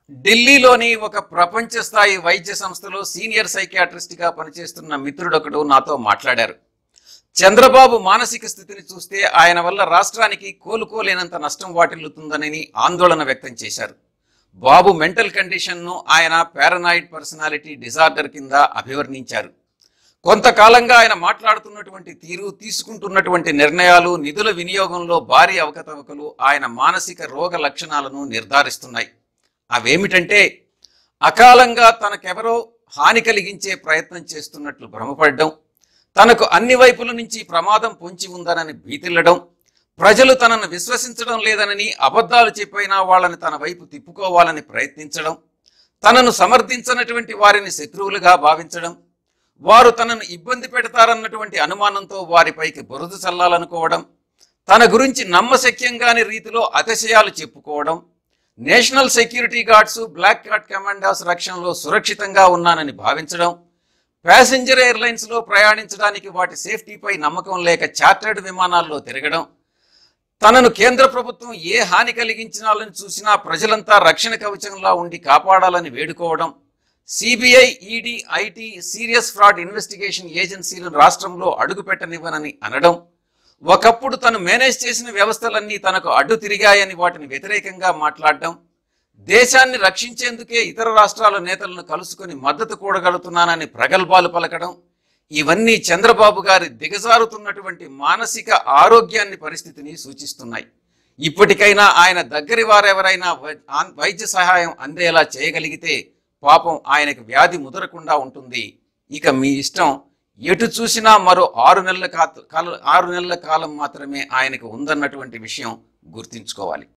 ఢిల్లీలోని ఒక ప్రపంచ స్థాయి వైద్య సంస్థలో సీనియర్ సైకియాట్రిస్ట్ గా పనిచేస్తున్న మిత్రుడొకడు నాతో మాట్లాడారు చంద్రబాబు మానసిక స్థితిని చూస్తే ఆయన వల్ల రాష్ట్రానికి కోలుకోలేనంత నష్టం వాటిల్లుతుందని ఆందోళన వ్యక్తం చేశారు బాబు మెంటల్ కండిషన్ను ఆయన పారనాయిడ్ పర్సనాలిటీ డిజార్డర్ కింద అభివర్ణించారు కొంతకాలంగా ఆయన మాట్లాడుతున్నటువంటి తీరు తీసుకుంటున్నటువంటి నిర్ణయాలు నిధుల వినియోగంలో భారీ అవకతవకలు ఆయన మానసిక రోగ లక్షణాలను నిర్ధారిస్తున్నాయి అవేమిటంటే అకాలంగా తనకెవరో హాని కలిగించే ప్రయత్నం చేస్తున్నట్లు భ్రమపడడం తనకు అన్ని వైపుల నుంచి ప్రమాదం పొంచి ఉందనని భీతిల్లడం ప్రజలు తనను విశ్వసించడం లేదనని అబద్ధాలు చెప్పైనా వాళ్ళని తన వైపు తిప్పుకోవాలని ప్రయత్నించడం తనను సమర్థించనటువంటి వారిని శత్రువులుగా భావించడం వారు తనను ఇబ్బంది పెడతారన్నటువంటి అనుమానంతో వారిపైకి బురద చల్లాలనుకోవడం తన గురించి నమ్మశక్యంగాని రీతిలో అతిశయాలు చెప్పుకోవడం national security guards black cat commanders రక్షణలో సురక్షితంగా ఉన్నానని భావించడం ప్యాసింజర్ ఎయిర్లైన్స్లో ప్రయాణించడానికి వాటి సేఫ్టీపై నమ్మకం లేక చార్టర్డ్ విమానాల్లో తిరగడం తనను కేంద్ర ప్రభుత్వం ఏ హాని కలిగించినాలని చూసినా ప్రజలంతా రక్షణ కవచంలా ఉండి కాపాడాలని వేడుకోవడం CBI ED IT serious fraud investigation ఏజెన్సీలను రాష్ట్రంలో అడుగుపెట్టనివ్వనని అనడం ఒకప్పుడు తను మేనేజ్ చేసిన వ్యవస్థలన్నీ తనకు అడ్డు తిరిగాయని వాటిని వ్యతిరేకంగా మాట్లాడడం దేశాన్ని రక్షించేందుకే ఇతర రాష్ట్రాల నేతలను కలుసుకొని మద్దతు కూడగలుగుతున్నానని ప్రగల్భాలు పలకడం ఇవన్నీ చంద్రబాబు గారి దిగజారుతున్నటువంటి మానసిక ఆరోగ్యాన్ని పరిస్థితిని సూచిస్తున్నాయి ఇప్పటికైనా ఆయన దగ్గరి వారెవరైనా వై- ఆన్- వైద్య సహాయం అందేలా చేయగలిగితే పాపం ఆయనకు వ్యాధి ముదరకుండా ఉంటుంది ఇక మీ ఇష్టం ఎటు చూసినా మరో ఆరు నెలల కా- కాల ఆరు నెలల కాలం మాత్రమే ఆయనకు ఉందన్నటువంటి విషయం గుర్తుంచుకోవాలి